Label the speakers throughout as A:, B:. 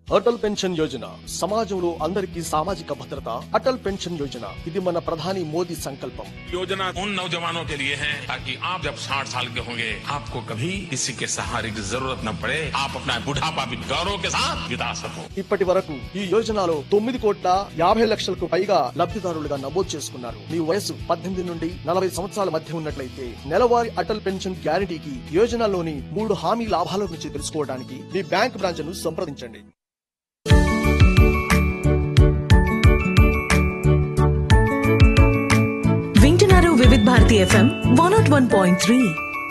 A: Atal pension Yojana సమాజంలో అందరికీ సామాజిక భద్రత అటల్ పెన్షన్ యోజన ఇది మన ప్రధాని మోదీ సంకల్పం
B: योजना उन नौजवानों के लिए है ताकि आप जब 60 साल के होंगे आपको कभी किसी के सहारे की जरूरत न पड़े आप अपना बुढ़ापा भी गौरव के साथ बिता सको
A: ఇప్పటి వరకు ఈ యోజనలో తొమ్మిది కోట్ల యాభై లక్షలకు పైగా లబ్ధిదారులుగా నమోదు చేసుకున్నారు మీ వయసు పద్దెనిమిది నుండి నలభై సంవత్సరాల మధ్య ఉన్నట్లయితే నెలవారీ అటల్ పెన్షన్ గ్యారంటీకి యోజనలోని మూడు హామీ లాభాల గురించి తెలుసుకోవడానికి మీ బ్యాంక్ బ్రాంచ్ ను సంప్రదించండి
C: వింటున్నారు Vividh Bharati FM one naught one point three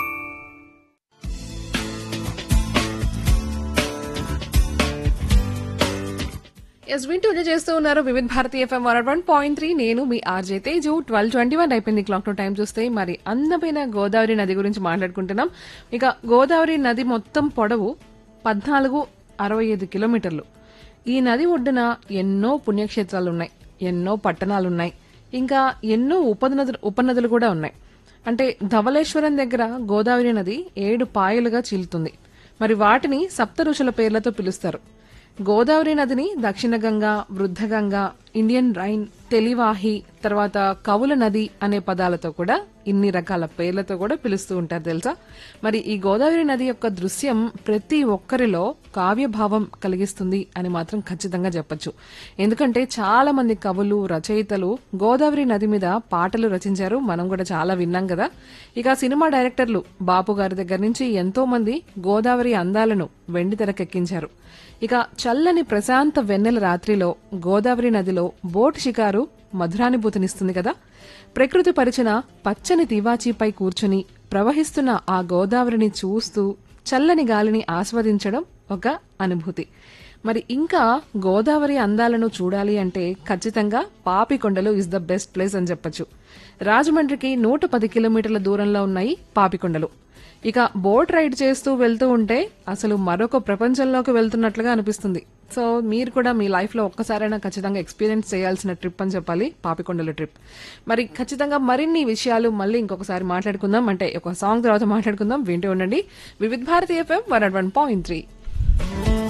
D: ఎస్ వింటూ ఎంజాయ్ చేస్తూ ఉన్నారు Vividh Bharati FM one one point three నేను మీ RJ Teju twelve twenty one అయిపోయింది క్లాక్ లో టైం చూస్తే మరి అందమైన గోదావరి నది గురించి మాట్లాడుకుంటున్నాం ఇక గోదావరి నది మొత్తం పొడవు పద్నాలుగు అరవై ఐదు కిలోమీటర్లు ఈ నది ఒడ్డున ఎన్నో పుణ్యక్షేత్రాలు ఉన్నాయి ఎన్నో పట్టణాలు ఉన్నాయి ఇంకా ఎన్నో ఉపనదులు ఉపనదులు కూడా ఉన్నాయి అంటే ధవళేశ్వరం దగ్గర గోదావరి నది ఏడు పాయలుగా చీలుతుంది మరి వాటిని సప్త ఋషుల పేర్లతో పిలుస్తారు గోదావరి నదిని దక్షిణ గంగా వృద్ధ గంగా ఇండియన్ రైన్ తెలివాహి తర్వాత కవుల నది అనే పదాలతో కూడా ఇన్ని రకాల పేర్లతో కూడా పిలుస్తూ ఉంటారు తెలుసా మరి ఈ గోదావరి నది యొక్క దృశ్యం ప్రతి ఒక్కరిలో కావ్యభావం కలిగిస్తుంది అని మాత్రం ఖచ్చితంగా చెప్పొచ్చు ఎందుకంటే చాలా మంది కవులు రచయితలు గోదావరి నది మీద పాటలు రచించారు మనం కూడా చాలా విన్నాం కదా ఇక సినిమా డైరెక్టర్లు బాపు గారి దగ్గర నుంచి ఎంతో మంది గోదావరి అందాలను వెండి తెరకెక్కించారు ఇక చల్లని ప్రశాంత వెన్నెల రాత్రిలో గోదావరి నదిలో బోట్ షికారు మధురానుభూతినిస్తుంది కదా ప్రకృతి పరిచిన పచ్చని తివాచీపై కూర్చుని ప్రవహిస్తున్న ఆ గోదావరిని చూస్తూ చల్లని గాలిని ఆస్వాదించడం ఒక అనుభూతి మరి ఇంకా గోదావరి అందాలను చూడాలి అంటే ఖచ్చితంగా Papikondalu is the best place అని చెప్పొచ్చు రాజమండ్రికి నూట పది కిలోమీటర్ల దూరంలో ఉన్నాయి పాపికొండలు ఇక బోట్ రైడ్ చేస్తూ వెళ్తూ ఉంటే అసలు మరొక ప్రపంచంలోకి వెళ్తున్నట్లుగా అనిపిస్తుంది సో మీరు కూడా మీ లైఫ్ లో ఒక్కసారైనా ఖచ్చితంగా ఎక్స్పీరియన్స్ చేయాల్సిన ట్రిప్ అని చెప్పాలి పాపికొండల ట్రిప్ మరి ఖచ్చితంగా మరిన్ని విషయాలు మళ్ళీ ఇంకొకసారి మాట్లాడుకుందాం అంటే ఒక సాంగ్ తర్వాత మాట్లాడుకుందాం వింటూ ఉండండి Vividh Bharati FM one one point three